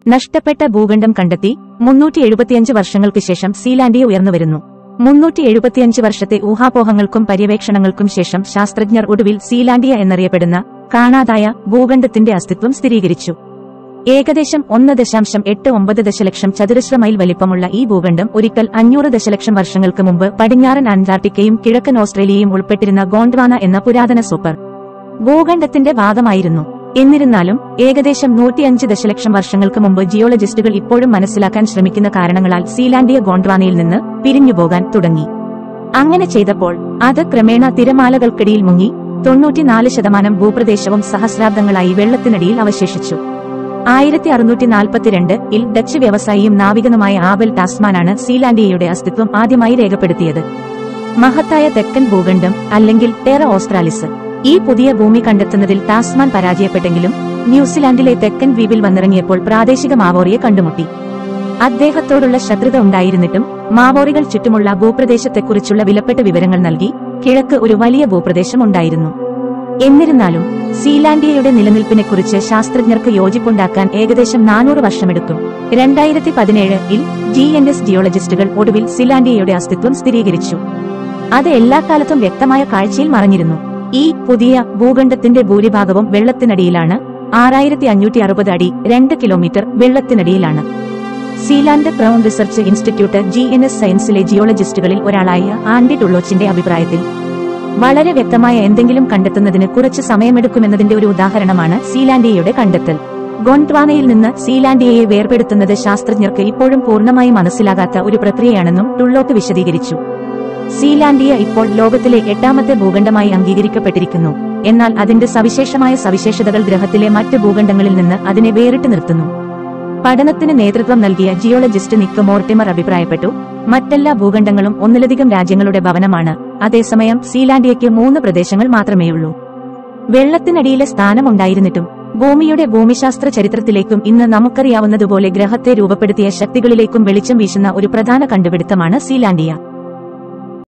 നഷ്ടപ്പെട്ട ഭൂഖണ്ഡം കണ്ടെത്തി മുന്നൂറ്റി എഴുപത്തിയഞ്ച് വർഷങ്ങൾക്ക് ശേഷം സീലാൻഡിയ ഉയർന്നുവരുന്നു മുന്നൂറ്റി എഴുപത്തിയഞ്ച് വർഷത്തെ ഊഹാപോഹങ്ങൾക്കും പര്യവേക്ഷണങ്ങൾക്കും ശേഷം ശാസ്ത്രജ്ഞർ ഒടുവിൽ സീലാൻഡിയ എന്നറിയപ്പെടുന്ന കാണാതായ ഭൂഖണ്ഡത്തിന്റെ അസ്തിത്വം സ്ഥിരീകരിച്ചു ഏകദേശം ഒന്ന് ദശാംശം എട്ട് ഒമ്പത് ദശലക്ഷം ചതുരശ്ര മൈൽ വലിപ്പമുള്ള ഈ ഭൂഖണ്ഡം ഒരിക്കൽ അഞ്ഞൂറ് ദശലക്ഷം വർഷങ്ങൾക്ക് മുമ്പ് പടിഞ്ഞാറൻ അന്റാർട്ടിക്കയും കിഴക്കൻ ഓസ്ട്രേലിയയും ഉൾപ്പെട്ടിരുന്ന ഗോണ്ട്വാന എന്ന പുരാതന സൂപ്പർ ഭൂഖണ്ഡത്തിന്റെ ഭാഗമായിരുന്നു എന്നിരുന്നാലും ഏകദേശം നൂറ്റിയഞ്ച് ദശലക്ഷം വർഷങ്ങൾക്ക് മുമ്പ് ജിയോളജിസ്റ്റുകൾ ഇപ്പോഴും മനസ്സിലാക്കാൻ ശ്രമിക്കുന്ന കാരണങ്ങളാൽ സീലാൻഡിയ ഗോണ്ട്വാനയിൽ നിന്ന് പിരിഞ്ഞുപോകാൻ തുടങ്ങി അങ്ങനെ ചെയ്തപ്പോൾ അത് ക്രമേണ തിരമാലകൾക്കിടയിൽ മുങ്ങി തൊണ്ണൂറ്റിനാല് ശതമാനം ഭൂപ്രദേശവും സഹസ്രാബ്ദങ്ങളായി വെള്ളത്തിനടിയിൽ അവശേഷിച്ചു ആയിരത്തി അറുന്നൂറ്റി നാൽപ്പത്തിരണ്ട് ഇൽ ഡച്ച് വ്യവസായിയും നാവികനുമായ ആബൽ ടാസ്മാനാണ് സീലാൻഡിയയുടെ അസ്തിത്വം ആദ്യമായി രേഖപ്പെടുത്തിയത് മഹത്തായ തെക്കൻ ഭൂഖണ്ഡം അല്ലെങ്കിൽ ടെറ ഓസ്ട്രാലിസ് ഈ പുതിയ ഭൂമി കണ്ടെത്തുന്നതിൽ ടാസ്മാൻ പരാജയപ്പെട്ടെങ്കിലും ന്യൂസിലാൻഡിലെ തെക്കൻ ദ്വീപിൽ വന്നിറങ്ങിയപ്പോൾ പ്രാദേശിക മാവോറിയെ കണ്ടുമുട്ടി അദ്ദേഹത്തോടുള്ള ശത്രുത ഉണ്ടായിരുന്നിട്ടും മാവോറികൾ ചുറ്റുമുള്ള ഭൂപ്രദേശത്തെക്കുറിച്ചുള്ള വിലപ്പെട്ട വിവരങ്ങൾ നൽകി കിഴക്ക് ഒരു വലിയ ഭൂപ്രദേശം ഉണ്ടായിരുന്നു എന്നിരുന്നാലും സീലാൻഡിയയുടെ നിലനിൽപ്പിനെക്കുറിച്ച് ശാസ്ത്രജ്ഞർക്ക് യോജിപ്പുണ്ടാക്കാൻ ഏകദേശം നാനൂറ് വർഷമെടുക്കും രണ്ടായിരത്തി പതിനേഴ് ഇൽ ജി എൻ എസ് ജിയോളജിസ്റ്റുകൾ ഒടുവിൽ സീലാൻഡിയയുടെ അസ്തിത്വം സ്ഥിരീകരിച്ചു അത് എല്ലാ കാലത്തും വ്യക്തമായ കാഴ്ചയിൽ മറഞ്ഞിരുന്നു ഈ പുതിയ ഭൂഖണ്ഡത്തിന്റെ ഭൂരിഭാഗവും വെള്ളത്തിനടിയിലാണ് ആറായിരത്തി അഞ്ഞൂറ്റി അറുപത് അടി രണ്ട് കിലോമീറ്റർ വെള്ളത്തിനടിയിലാണ് Zealand crown research institute G N S സയൻസിലെ ജിയോളജിസ്റ്റുകളിൽ ഒരാളായ ആൻഡി ടുള്ളോച്ചിന്റെ അഭിപ്രായത്തിൽ വളരെ വ്യക്തമായ എന്തെങ്കിലും കണ്ടെത്തുന്നതിന് കുറച്ച് സമയമെടുക്കുമെന്നതിന്റെ ഒരു ഉദാഹരണമാണ് സീലാൻഡിയയുടെ കണ്ടെത്തൽ ഗോണ്ട്വാനയിൽ നിന്ന് സീലാൻഡിയയെ വേർപെടുത്തുന്നത് ശാസ്ത്രജ്ഞർക്ക് ഇപ്പോഴും പൂർണ്ണമായി മനസ്സിലാകാത്ത ഒരു പ്രക്രിയയാണെന്നും ടുള്ളോക്ക് വിശദീകരിച്ചു സീലാൻഡിയ ഇപ്പോൾ ലോകത്തിലെ എട്ടാമത്തെ ഭൂഖണ്ഡമായി അംഗീകരിക്കപ്പെട്ടിരിക്കുന്നു എന്നാൽ അതിന്റെ സവിശേഷമായ സവിശേഷതകൾ ഗ്രഹത്തിലെ മറ്റ് ഭൂഖണ്ഡങ്ങളിൽ നിന്ന് അതിനെ വേറിട്ട് നിർത്തുന്നു പഠനത്തിന് നേതൃത്വം നൽകിയ ജിയോളജിസ്റ്റ് നിക്ക് മോർട്ടിമർ അഭിപ്രായപ്പെട്ടു മറ്റെല്ലാ ഭൂഖണ്ഡങ്ങളും ഒന്നിലധികം രാജ്യങ്ങളുടെ ഭവനമാണ് അതേസമയം സീലാൻഡിയയ്ക്ക് മൂന്ന് പ്രദേശങ്ങൾ മാത്രമേയുള്ളൂ വെള്ളത്തിനടിയിലെ സ്ഥാനം ഉണ്ടായിരുന്നിട്ടും ഭൂമിയുടെ ഭൂമിശാസ്ത്ര ചരിത്രത്തിലേക്കും ഇന്ന് നമുക്കറിയാവുന്നതുപോലെ ഗ്രഹത്തെ രൂപപ്പെടുത്തിയ ശക്തികളിലേക്കും വെളിച്ചം വീശുന്ന ഒരു പ്രധാന കണ്ടുപിടുത്തമാണ് സീലാൻഡിയ